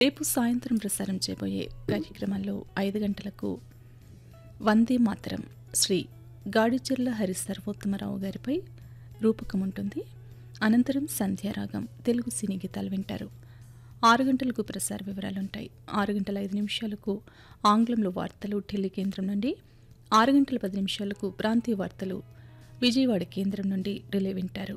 రేపు సాయంత్రం ప్రసారం చేయబోయే కార్యక్రమాల్లో ఐదు గంటలకు వందే మాతరం శ్రీ గాడిచెర్ల హరి సర్వోత్తమరావు గారిపై రూపకం ఉంటుంది అనంతరం సంధ్యారాగం తెలుగు సినీ గీతాలు వింటారు ఆరు గంటలకు ప్రసార వివరాలుంటాయి ఆరు గంటల ఐదు నిమిషాలకు ఆంగ్లంలో వార్తలు ఢిల్లీ కేంద్రం నుండి ఆరు గంటల పది నిమిషాలకు ప్రాంతీయ వార్తలు విజయవాడ కేంద్రం నుండి రిలే వింటారు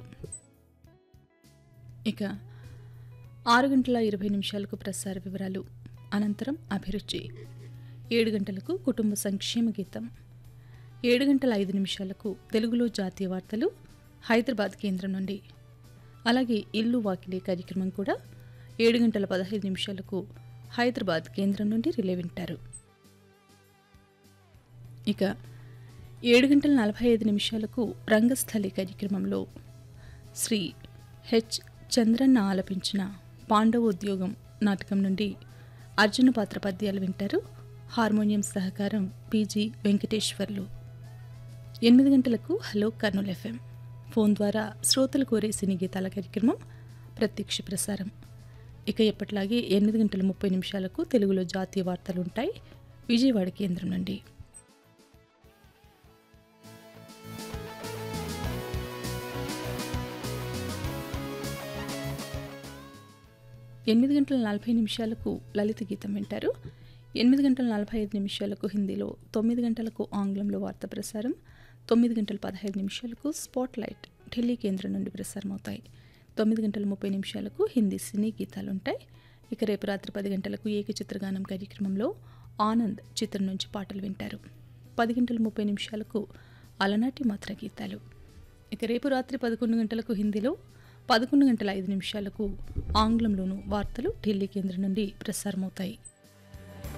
ఇక ఆరు గంటల ఇరవై నిమిషాలకు ప్రసార వివరాలు అనంతరం అభిరుచి ఏడు గంటలకు కుటుంబ సంక్షేమ గీతం ఏడు గంటల ఐదు నిమిషాలకు తెలుగులో జాతీయ వార్తలు హైదరాబాద్ కేంద్రం నుండి అలాగే ఇల్లు వాకిలి కార్యక్రమం కూడా ఏడు గంటల పదహైదు నిమిషాలకు హైదరాబాద్ కేంద్రం నుండి రిలే వింటారు ఇక ఏడు గంటల నలభై ఐదు నిమిషాలకు రంగస్థలి కార్యక్రమంలో శ్రీ హెచ్ చంద్రన్న ఆలపించిన పాండవ ఉద్యోగం నాటకం నుండి అర్జున పాత్ర పద్యాలు వింటారు హార్మోనియం సహకారం పీజీ వెంకటేశ్వర్లు ఎనిమిది గంటలకు హలో కర్నూలు ఎఫ్ఎం ఫోన్ ద్వారా శ్రోతలు కోరే సినీ గీతాల కార్యక్రమం ప్రత్యక్ష ప్రసారం ఇక ఎప్పటిలాగే ఎనిమిది గంటల ముప్పై నిమిషాలకు తెలుగులో జాతీయ వార్తలు ఉంటాయి విజయవాడ కేంద్రం నుండి ఎనిమిది గంటల నలభై నిమిషాలకు లలిత గీతం వింటారు ఎనిమిది గంటల నలభై ఐదు నిమిషాలకు హిందీలో తొమ్మిది గంటలకు ఆంగ్లంలో వార్త ప్రసారం తొమ్మిది గంటల పదహైదు నిమిషాలకు స్పాట్ లైట్ ఢిల్లీ కేంద్రం నుండి ప్రసారం అవుతాయి తొమ్మిది గంటల ముప్పై నిమిషాలకు హిందీ సినీ గీతాలు ఉంటాయి ఇక రేపు రాత్రి పది గంటలకు ఏకచిత్రగానం కార్యక్రమంలో ఆనంద్ చిత్రం నుంచి పాటలు వింటారు పది గంటల ముప్పై నిమిషాలకు అలనాటి మాత్ర గీతాలు ఇక రేపు రాత్రి పదకొండు గంటలకు హిందీలో పదకొండు గంటల ఐదు నిమిషాలకు ఆంగ్లంలోనూ వార్తలు ఢిల్లీ కేంద్రం నుండి ప్రసారమవుతాయి